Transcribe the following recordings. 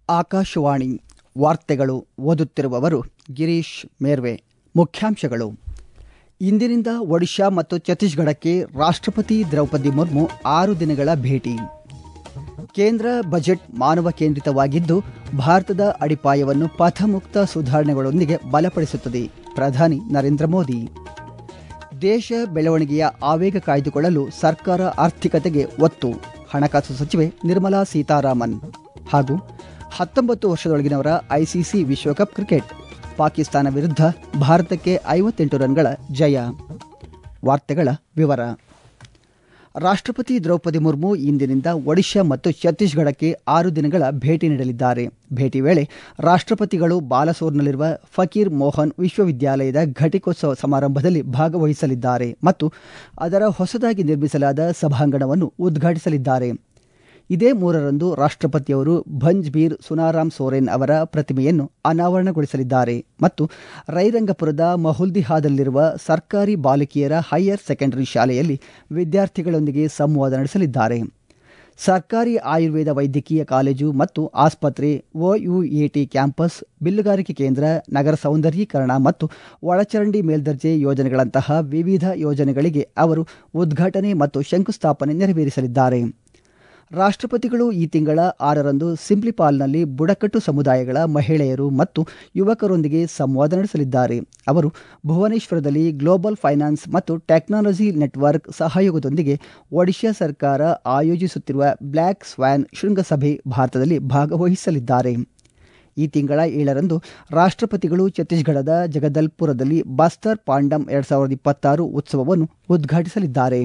ಆಕಾಶವಾಣಿ ವಾರ್ತೆಗಳು ಓದುತ್ತಿರುವವರು ಗಿರೀಶ್ ಮೇರ್ವೆ ಮುಖ್ಯಾಂಶಗಳು ಇಂದಿನಿಂದ ಒಡಿಶಾ ಮತ್ತು ಛತ್ತೀಸ್ಗಢಕ್ಕೆ ರಾಷ್ಟ್ರಪತಿ ದ್ರೌಪದಿ ಮುರ್ಮು ಆರು ದಿನಗಳ ಭೇಟಿ ಕೇಂದ್ರ ಬಜೆಟ್ ಮಾನವ ಕೇಂದ್ರಿತವಾಗಿದ್ದು ಭಾರತದ ಅಡಿಪಾಯವನ್ನು ಪಥಮುಕ್ತ ಸುಧಾರಣೆಗಳೊಂದಿಗೆ ಬಲಪಡಿಸುತ್ತದೆ ಪ್ರಧಾನಿ ನರೇಂದ್ರ ಮೋದಿ ದೇಶ ಬೆಳವಣಿಗೆಯ ಆವೇಗ ಕಾಯ್ದುಕೊಳ್ಳಲು ಸರ್ಕಾರ ಆರ್ಥಿಕತೆಗೆ ಒತ್ತು ಹಣಕಾಸು ಸಚಿವೆ ನಿರ್ಮಲಾ ಸೀತಾರಾಮನ್ ಹಾಗೂ ಹತ್ತೊಂಬತ್ತು ವರ್ಷದೊಳಗಿನವರ ಐಸಿಸಿ ವಿಶ್ವಕಪ್ ಕ್ರಿಕೆಟ್ ಪಾಕಿಸ್ತಾನ ವಿರುದ್ಧ ಭಾರತಕ್ಕೆ ಐವತ್ತೆಂಟು ರನ್ಗಳ ಜಯ ವಾರ್ತೆಗಳ ವಿವರ ರಾಷ್ಟ್ರಪತಿ ದ್ರೌಪದಿ ಮುರ್ಮು ಇಂದಿನಿಂದ ಒಡಿಶಾ ಮತ್ತು ಛತ್ತೀಸ್ಗಢಕ್ಕೆ ಆರು ದಿನಗಳ ಭೇಟಿ ನೀಡಲಿದ್ದಾರೆ ಭೇಟಿ ವೇಳೆ ರಾಷ್ಟ್ರಪತಿಗಳು ಬಾಲಸೋರ್ನಲ್ಲಿರುವ ಫಕೀರ್ ಮೋಹನ್ ವಿಶ್ವವಿದ್ಯಾಲಯದ ಘಟಿಕೋತ್ಸವ ಸಮಾರಂಭದಲ್ಲಿ ಭಾಗವಹಿಸಲಿದ್ದಾರೆ ಮತ್ತು ಅದರ ಹೊಸದಾಗಿ ನಿರ್ಮಿಸಲಾದ ಸಭಾಂಗಣವನ್ನು ಉದ್ಘಾಟಿಸಲಿದ್ದಾರೆ ಇದೇ ಮೂರರಂದು ರಾಷ್ಟ್ರಪತಿಯವರು ಭಂಜ್ಬೀರ್ ಸುನಾರಾಮ್ ಸೋರೆನ್ ಅವರ ಪ್ರತಿಮೆಯನ್ನು ಅನಾವರಣಗೊಳಿಸಲಿದ್ದಾರೆ ಮತ್ತು ರೈರಂಗಪುರದ ಮಹುಲ್ದಿಹಾದಲ್ಲಿರುವ ಸರ್ಕಾರಿ ಬಾಲಕಿಯರ ಹೈಯರ್ ಸೆಕೆಂಡರಿ ಶಾಲೆಯಲ್ಲಿ ವಿದ್ಯಾರ್ಥಿಗಳೊಂದಿಗೆ ಸಂವಾದ ನಡೆಸಲಿದ್ದಾರೆ ಸರ್ಕಾರಿ ಆಯುರ್ವೇದ ವೈದ್ಯಕೀಯ ಕಾಲೇಜು ಮತ್ತು ಆಸ್ಪತ್ರೆ ಒಯುಎಟಿ ಕ್ಯಾಂಪಸ್ ಬಿಲ್ಲುಗಾರಿಕೆ ಕೇಂದ್ರ ನಗರ ಸೌಂದರ್ಯೀಕರಣ ಮತ್ತು ಒಳಚರಂಡಿ ಮೇಲ್ದರ್ಜೆ ಯೋಜನೆಗಳಂತಹ ವಿವಿಧ ಯೋಜನೆಗಳಿಗೆ ಅವರು ಉದ್ಘಾಟನೆ ಮತ್ತು ಶಂಕುಸ್ಥಾಪನೆ ನೆರವೇರಿಸಲಿದ್ದಾರೆ ರಾಷ್ಟ್ರಪತಿಗಳು ಈ ತಿಂಗಳ ಆರರಂದು ಸಿಂಪ್ಲಿಪಾಲ್ನಲ್ಲಿ ಬುಡಕಟ್ಟು ಸಮುದಾಯಗಳ ಮಹಿಳೆಯರು ಮತ್ತು ಯುವಕರೊಂದಿಗೆ ಸಂವಾದ ನಡೆಸಲಿದ್ದಾರೆ ಅವರು ಭುವನೇಶ್ವರದಲ್ಲಿ ಗ್ಲೋಬಲ್ ಫೈನಾನ್ಸ್ ಮತ್ತು ಟೆಕ್ನಾಲಜಿ ನೆಟ್ವರ್ಕ್ ಸಹಯೋಗದೊಂದಿಗೆ ಒಡಿಶಾ ಸರ್ಕಾರ ಆಯೋಜಿಸುತ್ತಿರುವ ಬ್ಲ್ಯಾಕ್ ಸ್ವ್ಯಾನ್ ಶೃಂಗಸಭೆ ಭಾರತದಲ್ಲಿ ಭಾಗವಹಿಸಲಿದ್ದಾರೆ ಈ ತಿಂಗಳ ಏಳರಂದು ರಾಷ್ಟ್ರಪತಿಗಳು ಛತ್ತೀಸ್ಗಢದ ಜಗದಲ್ಪುರದಲ್ಲಿ ಬಸ್ತರ್ ಪಾಂಡಮ್ ಎರಡ್ ಸಾವಿರದ ಇಪ್ಪತ್ತಾರು ಉತ್ಸವವನ್ನು ಉದ್ಘಾಟಿಸಲಿದ್ದಾರೆ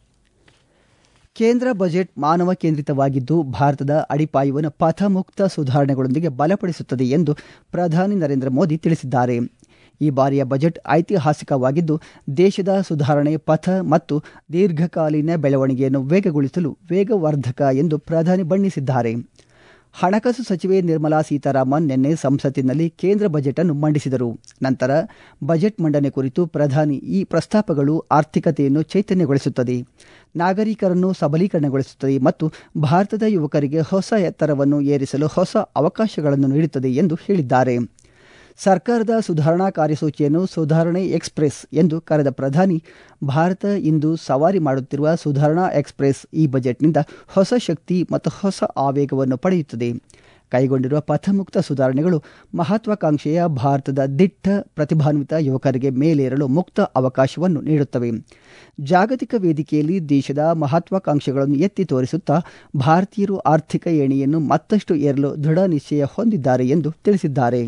ಕೇಂದ್ರ ಬಜೆಟ್ ಮಾನವ ಕೇಂದ್ರಿತವಾಗಿದ್ದು ಭಾರತದ ಅಡಿಪಾಯವನ್ನು ಪಥಮುಕ್ತ ಸುಧಾರಣೆಗಳೊಂದಿಗೆ ಬಲಪಡಿಸುತ್ತದೆ ಎಂದು ಪ್ರಧಾನಿ ನರೇಂದ್ರ ಮೋದಿ ತಿಳಿಸಿದ್ದಾರೆ ಈ ಬಾರಿಯ ಬಜೆಟ್ ಐತಿಹಾಸಿಕವಾಗಿದ್ದು ದೇಶದ ಸುಧಾರಣೆ ಪಥ ಮತ್ತು ದೀರ್ಘಕಾಲೀನ ಬೆಳವಣಿಗೆಯನ್ನು ವೇಗಗೊಳಿಸಲು ವೇಗವರ್ಧಕ ಎಂದು ಪ್ರಧಾನಿ ಬಣ್ಣಿಸಿದ್ದಾರೆ ಹಣಕಾಸು ಸಚಿವೆ ನಿರ್ಮಲಾ ಸೀತಾರಾಮನ್ ನಿನ್ನೆ ಸಂಸತ್ತಿನಲ್ಲಿ ಕೇಂದ್ರ ಬಜೆಟ್ ಅನ್ನು ಮಂಡಿಸಿದರು ನಂತರ ಬಜೆಟ್ ಮಂಡನೆ ಕುರಿತು ಪ್ರಧಾನಿ ಈ ಪ್ರಸ್ತಾಪಗಳು ಆರ್ಥಿಕತೆಯನ್ನು ಚೈತನ್ಯಗೊಳಿಸುತ್ತದೆ ನಾಗರಿಕರನ್ನು ಸಬಲೀಕರಣಗೊಳಿಸುತ್ತದೆ ಮತ್ತು ಭಾರತದ ಯುವಕರಿಗೆ ಹೊಸ ಎತ್ತರವನ್ನು ಏರಿಸಲು ಹೊಸ ಅವಕಾಶಗಳನ್ನು ನೀಡುತ್ತದೆ ಎಂದು ಹೇಳಿದ್ದಾರೆ ಸರ್ಕಾರದ ಸುಧಾರಣಾ ಕಾರ್ಯಸೂಚಿಯನ್ನು ಸುಧಾರಣೆ ಎಕ್ಸ್ಪ್ರೆಸ್ ಎಂದು ಕರೆದ ಪ್ರಧಾನಿ ಭಾರತ ಇಂದು ಸವಾರಿ ಮಾಡುತ್ತಿರುವ ಸುಧಾರಣಾ ಎಕ್ಸ್ಪ್ರೆಸ್ ಈ ಬಜೆಟ್ನಿಂದ ಹೊಸ ಶಕ್ತಿ ಮತ್ತು ಹೊಸ ಆವೇಗವನ್ನು ಪಡೆಯುತ್ತದೆ ಕೈಗೊಂಡಿರುವ ಪಥಮುಕ್ತ ಸುಧಾರಣೆಗಳು ಮಹತ್ವಾಕಾಂಕ್ಷೆಯ ಭಾರತದ ದಿಟ್ಟ ಪ್ರತಿಭಾನ್ವಿತ ಯುವಕರಿಗೆ ಮೇಲೇರಲು ಮುಕ್ತ ಅವಕಾಶವನ್ನು ನೀಡುತ್ತವೆ ಜಾಗತಿಕ ವೇದಿಕೆಯಲ್ಲಿ ದೇಶದ ಮಹತ್ವಾಕಾಂಕ್ಷೆಗಳನ್ನು ಎತ್ತಿ ತೋರಿಸುತ್ತಾ ಭಾರತೀಯರು ಆರ್ಥಿಕ ಏಣಿಯನ್ನು ಮತ್ತಷ್ಟು ಏರಲು ದೃಢ ನಿಶ್ಚಯ ಹೊಂದಿದ್ದಾರೆ ಎಂದು ತಿಳಿಸಿದ್ದಾರೆ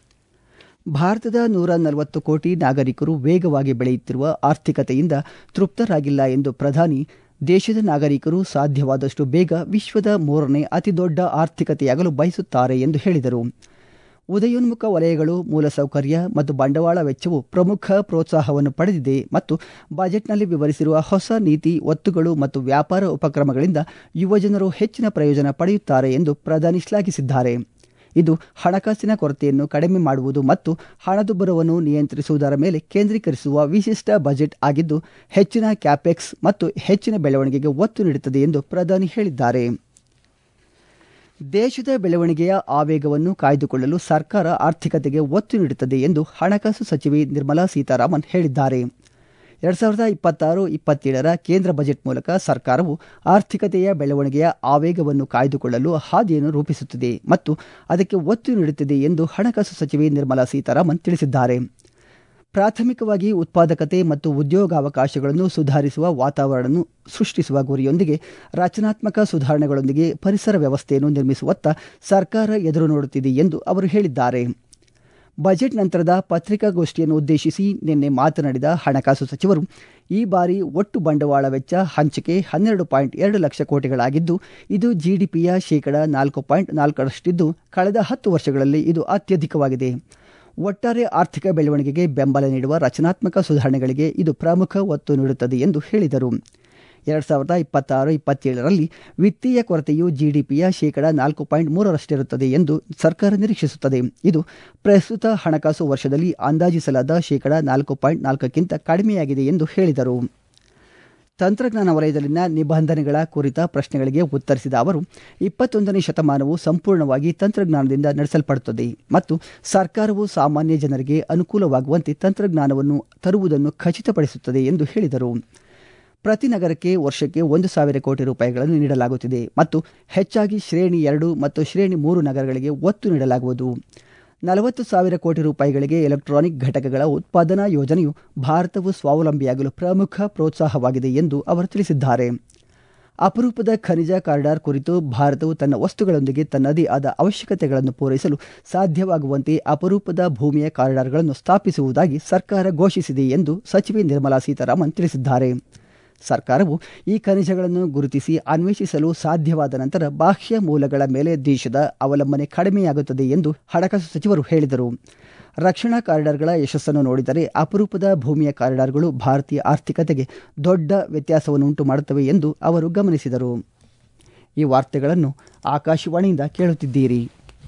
ಭಾರತದ ನೂರ ನಲವತ್ತು ಕೋಟಿ ನಾಗರಿಕರು ವೇಗವಾಗಿ ಬೆಳೆಯುತ್ತಿರುವ ಆರ್ಥಿಕತೆಯಿಂದ ತೃಪ್ತರಾಗಿಲ್ಲ ಎಂದು ಪ್ರಧಾನಿ ದೇಶದ ನಾಗರಿಕರು ಸಾಧ್ಯವಾದಷ್ಟು ಬೇಗ ವಿಶ್ವದ ಮೂರನೇ ಅತಿದೊಡ್ಡ ಆರ್ಥಿಕತೆಯಾಗಲು ಬಯಸುತ್ತಾರೆ ಎಂದು ಹೇಳಿದರು ಉದಯೋನ್ಮುಖ ವಲಯಗಳು ಮೂಲಸೌಕರ್ಯ ಮತ್ತು ಬಂಡವಾಳ ವೆಚ್ಚವು ಪ್ರಮುಖ ಪ್ರೋತ್ಸಾಹವನ್ನು ಪಡೆದಿದೆ ಮತ್ತು ಬಜೆಟ್ನಲ್ಲಿ ವಿವರಿಸಿರುವ ಹೊಸ ನೀತಿ ಒತ್ತುಗಳು ಮತ್ತು ವ್ಯಾಪಾರ ಉಪಕ್ರಮಗಳಿಂದ ಯುವಜನರು ಹೆಚ್ಚಿನ ಪ್ರಯೋಜನ ಪಡೆಯುತ್ತಾರೆ ಎಂದು ಪ್ರಧಾನಿ ಶ್ಲಾಘಿಸಿದ್ದಾರೆ ಇದು ಹಣಕಾಸಿನ ಕೊರತೆಯನ್ನು ಕಡಿಮೆ ಮಾಡುವುದು ಮತ್ತು ಹಣದುಬ್ಬರವನ್ನು ನಿಯಂತ್ರಿಸುವುದರ ಮೇಲೆ ಕೇಂದ್ರೀಕರಿಸುವ ವಿಶಿಷ್ಟ ಬಜೆಟ್ ಆಗಿದ್ದು ಹೆಚ್ಚಿನ ಕ್ಯಾಪೆಕ್ಸ್ ಮತ್ತು ಹೆಚ್ಚಿನ ಬೆಳವಣಿಗೆಗೆ ಒತ್ತು ನೀಡುತ್ತದೆ ಎಂದು ಪ್ರಧಾನಿ ಹೇಳಿದ್ದಾರೆ ದೇಶದ ಬೆಳವಣಿಗೆಯ ಆವೇಗವನ್ನು ಕಾಯ್ದುಕೊಳ್ಳಲು ಸರ್ಕಾರ ಆರ್ಥಿಕತೆಗೆ ಒತ್ತು ನೀಡುತ್ತದೆ ಎಂದು ಹಣಕಾಸು ಸಚಿವೆ ನಿರ್ಮಲಾ ಸೀತಾರಾಮನ್ ಹೇಳಿದ್ದಾರೆ ಎರಡ್ ಸಾವಿರದ ಇಪ್ಪತ್ತಾರು ಇಪ್ಪತ್ತೇಳರ ಕೇಂದ್ರ ಬಜೆಟ್ ಮೂಲಕ ಸರ್ಕಾರವು ಆರ್ಥಿಕತೆಯ ಬೆಳವಣಿಗೆಯ ಆವೇಗವನ್ನು ಕಾಯ್ದುಕೊಳ್ಳಲು ಹಾದಿಯನ್ನು ರೂಪಿಸುತ್ತಿದೆ ಮತ್ತು ಅದಕ್ಕೆ ಒತ್ತು ನೀಡುತ್ತಿದೆ ಎಂದು ಹಣಕಾಸು ಸಚಿವೆ ನಿರ್ಮಲಾ ಸೀತಾರಾಮನ್ ತಿಳಿಸಿದ್ದಾರೆ ಪ್ರಾಥಮಿಕವಾಗಿ ಉತ್ಪಾದಕತೆ ಮತ್ತು ಉದ್ಯೋಗಾವಕಾಶಗಳನ್ನು ಸುಧಾರಿಸುವ ವಾತಾವರಣ ಸೃಷ್ಟಿಸುವ ಗುರಿಯೊಂದಿಗೆ ರಚನಾತ್ಮಕ ಸುಧಾರಣೆಗಳೊಂದಿಗೆ ಪರಿಸರ ವ್ಯವಸ್ಥೆಯನ್ನು ನಿರ್ಮಿಸುವತ್ತ ಸರ್ಕಾರ ಎದುರು ನೋಡುತ್ತಿದೆ ಎಂದು ಅವರು ಹೇಳಿದ್ದಾರೆ ಬಜೆಟ್ ನಂತರದ ಪತ್ರಿಕಾಗೋಷ್ಠಿಯನ್ನು ಉದ್ದೇಶಿಸಿ ನಿನ್ನೆ ಮಾತನಾಡಿದ ಹಣಕಾಸು ಸಚಿವರು ಈ ಬಾರಿ ಒಟ್ಟು ಬಂಡವಾಳ ವೆಚ್ಚ ಹಂಚಿಕೆ ಹನ್ನೆರಡು ಪಾಯಿಂಟ್ ಎರಡು ಲಕ್ಷ ಕೋಟಿಗಳಾಗಿದ್ದು ಇದು ಜಿಡಿಪಿಯ ಶೇಕಡ ನಾಲ್ಕು ಪಾಯಿಂಟ್ ನಾಲ್ಕರಷ್ಟಿದ್ದು ಕಳೆದ ಹತ್ತು ವರ್ಷಗಳಲ್ಲಿ ಇದು ಅತ್ಯಧಿಕವಾಗಿದೆ ಒಟ್ಟಾರೆ ಆರ್ಥಿಕ ಬೆಳವಣಿಗೆಗೆ ಬೆಂಬಲ ನೀಡುವ ರಚನಾತ್ಮಕ ಸುಧಾರಣೆಗಳಿಗೆ ಇದು ಪ್ರಮುಖ ಒತ್ತು ನೀಡುತ್ತದೆ ಎಂದು ಹೇಳಿದರು ಎರಡ್ ಸಾವಿರದ ಇಪ್ಪತ್ತಾರು ಇಪ್ಪತ್ತೇಳರಲ್ಲಿ ವಿತ್ತೀಯ ಕೊರತೆಯು ಜಿಡಿಪಿಯ ಶೇಕಡ ನಾಲ್ಕು ಪಾಯಿಂಟ್ ಮೂರರಷ್ಟಿರುತ್ತದೆ ಎಂದು ಸರ್ಕಾರ ನಿರೀಕ್ಷಿಸುತ್ತದೆ ಇದು ಪ್ರಸ್ತುತ ಹಣಕಾಸು ವರ್ಷದಲ್ಲಿ ಅಂದಾಜಿಸಲಾದ ಶೇಕಡ ನಾಲ್ಕು ಪಾಯಿಂಟ್ ನಾಲ್ಕಕ್ಕಿಂತ ಕಡಿಮೆಯಾಗಿದೆ ಎಂದು ಹೇಳಿದರು ತಂತ್ರಜ್ಞಾನ ವಲಯದಲ್ಲಿನ ನಿಬಂಧನೆಗಳ ಕುರಿತ ಪ್ರಶ್ನೆಗಳಿಗೆ ಉತ್ತರಿಸಿದ ಅವರು ಇಪ್ಪತ್ತೊಂದನೇ ಶತಮಾನವು ಸಂಪೂರ್ಣವಾಗಿ ತಂತ್ರಜ್ಞಾನದಿಂದ ನಡೆಸಲ್ಪಡುತ್ತದೆ ಮತ್ತು ಸರ್ಕಾರವು ಸಾಮಾನ್ಯ ಜನರಿಗೆ ಅನುಕೂಲವಾಗುವಂತೆ ತಂತ್ರಜ್ಞಾನವನ್ನು ತರುವುದನ್ನು ಖಚಿತಪಡಿಸುತ್ತದೆ ಎಂದು ಹೇಳಿದರು ಪ್ರತಿ ನಗರಕ್ಕೆ ವರ್ಷಕ್ಕೆ ಒಂದು ಸಾವಿರ ಕೋಟಿ ರೂಪಾಯಿಗಳನ್ನು ನೀಡಲಾಗುತ್ತಿದೆ ಮತ್ತು ಹೆಚ್ಚಾಗಿ ಶ್ರೇಣಿ ಎರಡು ಮತ್ತು ಶ್ರೇಣಿ ಮೂರು ನಗರಗಳಿಗೆ ಒತ್ತು ನೀಡಲಾಗುವುದು ನಲವತ್ತು ಸಾವಿರ ಕೋಟಿ ರೂಪಾಯಿಗಳಿಗೆ ಎಲೆಕ್ಟ್ರಾನಿಕ್ ಘಟಕಗಳ ಉತ್ಪಾದನಾ ಯೋಜನೆಯು ಭಾರತವು ಸ್ವಾವಲಂಬಿಯಾಗಲು ಪ್ರಮುಖ ಪ್ರೋತ್ಸಾಹವಾಗಿದೆ ಎಂದು ಅವರು ತಿಳಿಸಿದ್ದಾರೆ ಅಪರೂಪದ ಖನಿಜ ಕಾರಿಡಾರ್ ಕುರಿತು ಭಾರತವು ತನ್ನ ವಸ್ತುಗಳೊಂದಿಗೆ ತನ್ನದೇ ಆದ ಅವಶ್ಯಕತೆಗಳನ್ನು ಪೂರೈಸಲು ಸಾಧ್ಯವಾಗುವಂತೆ ಅಪರೂಪದ ಭೂಮಿಯ ಕಾರಿಡಾರ್ಗಳನ್ನು ಸ್ಥಾಪಿಸುವುದಾಗಿ ಸರ್ಕಾರ ಘೋಷಿಸಿದೆ ಎಂದು ಸಚಿವೆ ನಿರ್ಮಲಾ ಸೀತಾರಾಮನ್ ತಿಳಿಸಿದ್ದಾರೆ ಸರ್ಕಾರವು ಈ ಖನಿಜಗಳನ್ನು ಗುರುತಿಸಿ ಅನ್ವೇಷಿಸಲು ಸಾಧ್ಯವಾದ ನಂತರ ಬಾಹ್ಯ ಮೂಲಗಳ ಮೇಲೆ ದೇಶದ ಅವಲಂಬನೆ ಕಡಿಮೆಯಾಗುತ್ತದೆ ಎಂದು ಹಣಕಾಸು ಸಚಿವರು ಹೇಳಿದರು ರಕ್ಷಣಾ ಕಾರಿಡಾರ್ಗಳ ಯಶಸ್ಸನ್ನು ನೋಡಿದರೆ ಅಪರೂಪದ ಭೂಮಿಯ ಕಾರಿಡಾರ್ಗಳು ಭಾರತೀಯ ಆರ್ಥಿಕತೆಗೆ ದೊಡ್ಡ ವ್ಯತ್ಯಾಸವನ್ನುಂಟು ಮಾಡುತ್ತವೆ ಎಂದು ಅವರು ಗಮನಿಸಿದರು ಈ ವಾರ್ತೆಗಳನ್ನು ಆಕಾಶವಾಣಿಯಿಂದ ಕೇಳುತ್ತಿದ್ದೀರಿ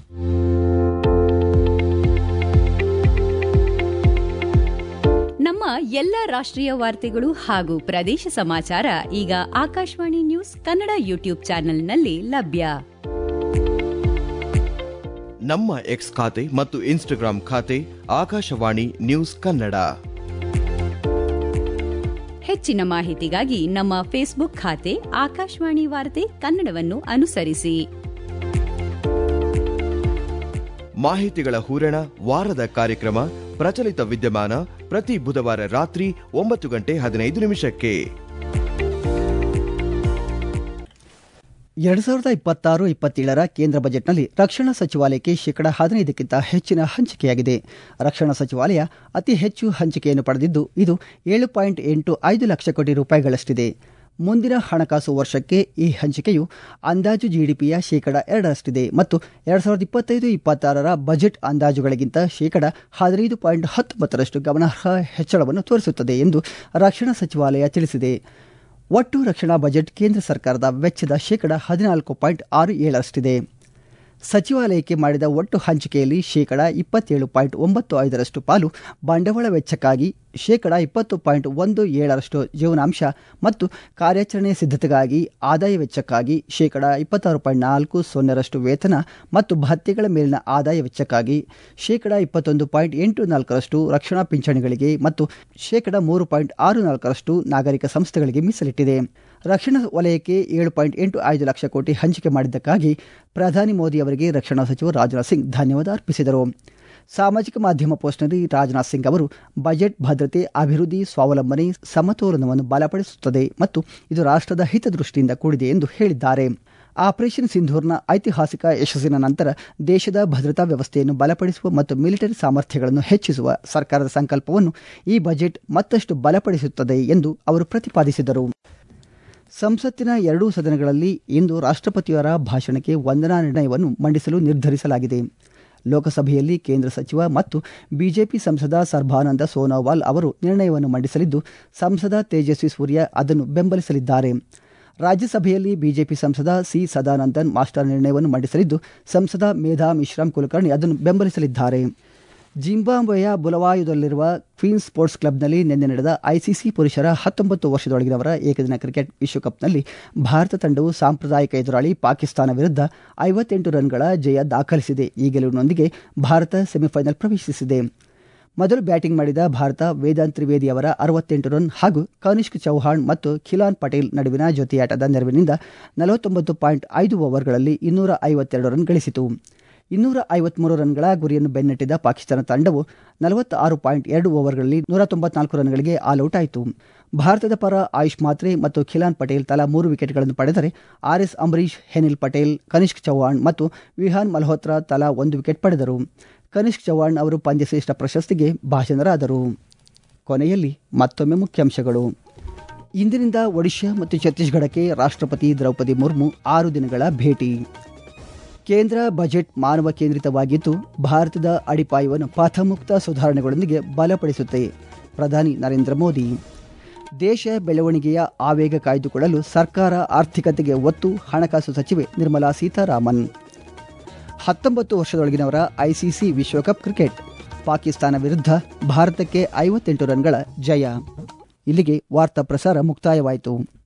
ನಮ್ಮ ಎಲ್ಲ ರಾಷ್ಟ್ರೀಯ ವಾರ್ತೆಗಳು ಹಾಗೂ ಪ್ರದೇಶ ಸಮಾಚಾರ ಈಗ ಆಕಾಶವಾಣಿ ನ್ಯೂಸ್ ಕನ್ನಡ ಯೂಟ್ಯೂಬ್ ಚಾನೆಲ್ನಲ್ಲಿ ಲಭ್ಯ ನಮ್ಮ ಎಕ್ಸ್ ಖಾತೆ ಮತ್ತು ಇನ್ಸ್ಟಾಗ್ರಾಂ ಖಾತೆ ಆಕಾಶವಾಣಿ ನ್ಯೂಸ್ ಕನ್ನಡ ಹೆಚ್ಚಿನ ಮಾಹಿತಿಗಾಗಿ ನಮ್ಮ ಫೇಸ್ಬುಕ್ ಖಾತೆ ಆಕಾಶವಾಣಿ ವಾರ್ತೆ ಕನ್ನಡವನ್ನು ಅನುಸರಿಸಿ ಮಾಹಿತಿಗಳ ಹೂರಣ ವಾರದ ಕಾರ್ಯಕ್ರಮ ಪ್ರಚಲಿತ ವಿದ್ಯಮಾನ ಪ್ರತಿ ಬುಧವಾರ ರಾತ್ರಿ ಒಂಬತ್ತು ಗಂಟೆ ಹದಿನೈದು ನಿಮಿಷಕ್ಕೆ ಎರಡು ಸಾವಿರದ ಇಪ್ಪತ್ತಾರು ಇಪ್ಪತ್ತೇಳರ ಕೇಂದ್ರ ಬಜೆಟ್ನಲ್ಲಿ ರಕ್ಷಣಾ ಸಚಿವಾಲಯಕ್ಕೆ ಶೇಕಡ ಹದಿನೈದಕ್ಕಿಂತ ಹೆಚ್ಚಿನ ಹಂಚಿಕೆಯಾಗಿದೆ ರಕ್ಷಣಾ ಸಚಿವಾಲಯ ಅತಿ ಹೆಚ್ಚು ಹಂಚಿಕೆಯನ್ನು ಪಡೆದಿದ್ದು ಇದು ಏಳು ಪಾಯಿಂಟ್ ಎಂಟು ಐದು ಲಕ್ಷ ಕೋಟಿ ರೂಪಾಯಿಗಳಷ್ಟಿದೆ ಮುಂದಿನ ಹಣಕಾಸು ವರ್ಷಕ್ಕೆ ಈ ಹಂಚಿಕೆಯು ಅಂದಾಜು ಜಿಡಿಪಿಯ ಶೇಕಡ ಎರಡರಷ್ಟಿದೆ ಮತ್ತು ಎರಡು ಸಾವಿರದ ಇಪ್ಪತ್ತೈದು ಇಪ್ಪತ್ತಾರರ ಬಜೆಟ್ ಅಂದಾಜುಗಳಿಗಿಂತ ಶೇಕಡ ಹದಿನೈದು ಪಾಯಿಂಟ್ ಹತ್ತೊಂಬತ್ತರಷ್ಟು ಗಮನಾರ್ಹ ಹೆಚ್ಚಳವನ್ನು ತೋರಿಸುತ್ತದೆ ಎಂದು ರಕ್ಷಣಾ ಸಚಿವಾಲಯ ತಿಳಿಸಿದೆ ಒಟ್ಟು ರಕ್ಷಣಾ ಬಜೆಟ್ ಕೇಂದ್ರ ಸರ್ಕಾರದ ವೆಚ್ಚದ ಶೇಕಡ ಹದಿನಾಲ್ಕು ಪಾಯಿಂಟ್ ಆರು ಏಳರಷ್ಟಿದೆ ಸಚಿವಾಲಯಕ್ಕೆ ಮಾಡಿದ ಒಟ್ಟು ಹಂಚಿಕೆಯಲ್ಲಿ ಶೇಕಡ ಇಪ್ಪತ್ತೇಳು ಪಾಯಿಂಟ್ ಒಂಬತ್ತು ಐದರಷ್ಟು ಪಾಲು ಬಂಡವಾಳ ವೆಚ್ಚಕ್ಕಾಗಿ ಶೇಕಡ ಇಪ್ಪತ್ತು ಪಾಯಿಂಟ್ ಒಂದು ಏಳರಷ್ಟು ಜೀವನಾಂಶ ಮತ್ತು ಕಾರ್ಯಾಚರಣೆ ಸಿದ್ಧತೆಗಾಗಿ ಆದಾಯ ವೆಚ್ಚಕ್ಕಾಗಿ ಶೇಕಡ ಇಪ್ಪತ್ತಾರು ಪಾಯಿಂಟ್ ನಾಲ್ಕು ಸೊನ್ನೆರಷ್ಟು ವೇತನ ಮತ್ತು ಭತ್ಯೆಗಳ ಮೇಲಿನ ಆದಾಯ ವೆಚ್ಚಕ್ಕಾಗಿ ಶೇಕಡ ಇಪ್ಪತ್ತೊಂದು ಪಾಯಿಂಟ್ ಎಂಟು ನಾಲ್ಕರಷ್ಟು ರಕ್ಷಣಾ ಪಿಂಚಣಿಗಳಿಗೆ ಮತ್ತು ಶೇಕಡ ಮೂರು ಪಾಯಿಂಟ್ ಆರು ನಾಲ್ಕರಷ್ಟು ನಾಗರಿಕ ಸಂಸ್ಥೆಗಳಿಗೆ ಮೀಸಲಿಟ್ಟಿದೆ ರಕ್ಷಣಾ ವಲಯಕ್ಕೆ ಏಳು ಪಾಯಿಂಟ್ ಎಂಟು ಐದು ಲಕ್ಷ ಕೋಟಿ ಹಂಚಿಕೆ ಮಾಡಿದ್ದಕ್ಕಾಗಿ ಪ್ರಧಾನಿ ಮೋದಿ ಅವರಿಗೆ ರಕ್ಷಣಾ ಸಚಿವ ರಾಜನಾಥ್ ಸಿಂಗ್ ಧನ್ಯವಾದ ಅರ್ಪಿಸಿದರು ಸಾಮಾಜಿಕ ಮಾಧ್ಯಮ ಪೋಸ್ಟ್ನಲ್ಲಿ ರಾಜನಾಥ್ ಸಿಂಗ್ ಅವರು ಬಜೆಟ್ ಭದ್ರತೆ ಅಭಿವೃದ್ಧಿ ಸ್ವಾವಲಂಬನೆ ಸಮತೋಲನವನ್ನು ಬಲಪಡಿಸುತ್ತದೆ ಮತ್ತು ಇದು ರಾಷ್ಟ್ರದ ಹಿತದೃಷ್ಟಿಯಿಂದ ಕೂಡಿದೆ ಎಂದು ಹೇಳಿದ್ದಾರೆ ಆಪರೇಷನ್ ಸಿಂಧೂರ್ನ ಐತಿಹಾಸಿಕ ಯಶಸ್ಸಿನ ನಂತರ ದೇಶದ ಭದ್ರತಾ ವ್ಯವಸ್ಥೆಯನ್ನು ಬಲಪಡಿಸುವ ಮತ್ತು ಮಿಲಿಟರಿ ಸಾಮರ್ಥ್ಯಗಳನ್ನು ಹೆಚ್ಚಿಸುವ ಸರ್ಕಾರದ ಸಂಕಲ್ಪವನ್ನು ಈ ಬಜೆಟ್ ಮತ್ತಷ್ಟು ಬಲಪಡಿಸುತ್ತದೆ ಎಂದು ಅವರು ಪ್ರತಿಪಾದಿಸಿದರು ಸಂಸತ್ತಿನ ಎರಡೂ ಸದನಗಳಲ್ಲಿ ಇಂದು ರಾಷ್ಟ್ರಪತಿಯವರ ಭಾಷಣಕ್ಕೆ ವಂದನಾ ನಿರ್ಣಯವನ್ನು ಮಂಡಿಸಲು ನಿರ್ಧರಿಸಲಾಗಿದೆ ಲೋಕಸಭೆಯಲ್ಲಿ ಕೇಂದ್ರ ಸಚಿವ ಮತ್ತು ಬಿಜೆಪಿ ಸಂಸದ ಸರ್ಬಾನಂದ ಸೋನೋವಾಲ್ ಅವರು ನಿರ್ಣಯವನ್ನು ಮಂಡಿಸಲಿದ್ದು ಸಂಸದ ತೇಜಸ್ವಿ ಸೂರ್ಯ ಅದನ್ನು ಬೆಂಬಲಿಸಲಿದ್ದಾರೆ ರಾಜ್ಯಸಭೆಯಲ್ಲಿ ಬಿಜೆಪಿ ಸಂಸದ ಸಿ ಸದಾನಂದನ್ ಮಾಸ್ಟರ್ ನಿರ್ಣಯವನ್ನು ಮಂಡಿಸಲಿದ್ದು ಸಂಸದ ಮೇಧಾ ಮಿಶ್ರಾಮ್ ಕುಲಕರ್ಣಿ ಅದನ್ನು ಬೆಂಬಲಿಸಲಿದ್ದಾರೆ ಜಿಂಬಾಬ್ವೆಯ ಬುಲವಾಯುದಲ್ಲಿರುವ ಕ್ವೀನ್ಸ್ ಸ್ಪೋರ್ಟ್ಸ್ ಕ್ಲಬ್ನಲ್ಲಿ ನಿನ್ನೆ ನಡೆದ ಐಸಿಸಿ ಪುರುಷರ ಹತ್ತೊಂಬತ್ತು ವರ್ಷದೊಳಗಿನವರ ಏಕದಿನ ಕ್ರಿಕೆಟ್ ವಿಶ್ವಕಪ್ನಲ್ಲಿ ಭಾರತ ತಂಡವು ಸಾಂಪ್ರದಾಯಿಕ ಎದುರಾಳಿ ಪಾಕಿಸ್ತಾನ ವಿರುದ್ಧ ಐವತ್ತೆಂಟು ರನ್ಗಳ ಜಯ ದಾಖಲಿಸಿದೆ ಈ ಗೆಲುವಿನೊಂದಿಗೆ ಭಾರತ ಸೆಮಿಫೈನಲ್ ಪ್ರವೇಶಿಸಿದೆ ಮೊದಲು ಬ್ಯಾಟಿಂಗ್ ಮಾಡಿದ ಭಾರತ ವೇದಾಂತ್ ತ್ರಿವೇದಿ ಅವರ ಅರವತ್ತೆಂಟು ರನ್ ಹಾಗೂ ಕನಿಷ್ಕ್ ಚೌಹಾಣ್ ಮತ್ತು ಖಿಲಾನ್ ಪಟೇಲ್ ನಡುವಿನ ಜೊತೆಯಾಟದ ನೆರವಿನಿಂದ ನಲವತ್ತೊಂಬತ್ತು ಪಾಯಿಂಟ್ ಐದು ಓವರ್ಗಳಲ್ಲಿ ಇನ್ನೂರ ಐವತ್ತೆರಡು ರನ್ ಗಳಿಸಿತು ಇನ್ನೂರ ಐವತ್ಮೂರು ರನ್ಗಳ ಗುರಿಯನ್ನು ಬೆನ್ನಟ್ಟಿದ ಪಾಕಿಸ್ತಾನ ತಂಡವು ನಲವತ್ತಾರು ಪಾಯಿಂಟ್ ಎರಡು ಓವರ್ಗಳಲ್ಲಿ ನೂರ ತೊಂಬತ್ನಾಲ್ಕು ರನ್ಗಳಿಗೆ ಆಲ್ಔಟ್ ಆಯಿತು ಭಾರತದ ಪರ ಆಯುಷ್ ಮಾತ್ರೆ ಮತ್ತು ಖಿಲಾನ್ ಪಟೇಲ್ ತಲಾ ಮೂರು ವಿಕೆಟ್ಗಳನ್ನು ಪಡೆದರೆ ಆರ್ಎಸ್ ಅಂಬರೀಶ್ ಹೆನಿಲ್ ಪಟೇಲ್ ಕನಿಷ್ಕ್ ಚೌಹಾಣ್ ಮತ್ತು ವಿಹಾನ್ ಮಲ್ಹೋತ್ರಾ ತಲಾ ಒಂದು ವಿಕೆಟ್ ಪಡೆದರು ಕನಿಷ್ಕ್ ಚೌಹಾಣ್ ಅವರು ಪಂದ್ಯಶ್ರೇಷ್ಠ ಪ್ರಶಸ್ತಿಗೆ ಭಾಜನರಾದರು ಕೊನೆಯಲ್ಲಿ ಮತ್ತೊಮ್ಮೆ ಮುಖ್ಯಾಂಶಗಳು ಇಂದಿನಿಂದ ಒಡಿಶಾ ಮತ್ತು ಛತ್ತೀಸ್ಗಢಕ್ಕೆ ರಾಷ್ಟ್ರಪತಿ ದ್ರೌಪದಿ ಮುರ್ಮು ಆರು ದಿನಗಳ ಭೇಟಿ ಕೇಂದ್ರ ಬಜೆಟ್ ಮಾನವ ಕೇಂದ್ರಿತವಾಗಿದ್ದು ಭಾರತದ ಅಡಿಪಾಯವನ್ನು ಪಥಮುಕ್ತ ಸುಧಾರಣೆಗಳೊಂದಿಗೆ ಬಲಪಡಿಸುತ್ತೆ ಪ್ರಧಾನಿ ನರೇಂದ್ರ ಮೋದಿ ದೇಶ ಬೆಳವಣಿಗೆಯ ಆವೇಗ ಕಾಯ್ದುಕೊಳ್ಳಲು ಸರ್ಕಾರ ಆರ್ಥಿಕತೆಗೆ ಒತ್ತು ಹಣಕಾಸು ಸಚಿವೆ ನಿರ್ಮಲಾ ಸೀತಾರಾಮನ್ ಹತ್ತೊಂಬತ್ತು ವರ್ಷದೊಳಗಿನವರ ಐಸಿಸಿ ವಿಶ್ವಕಪ್ ಕ್ರಿಕೆಟ್ ಪಾಕಿಸ್ತಾನ ವಿರುದ್ಧ ಭಾರತಕ್ಕೆ ಐವತ್ತೆಂಟು ರನ್ಗಳ ಜಯ ಇಲ್ಲಿಗೆ ವಾರ್ತಾ ಪ್ರಸಾರ ಮುಕ್ತಾಯವಾಯಿತು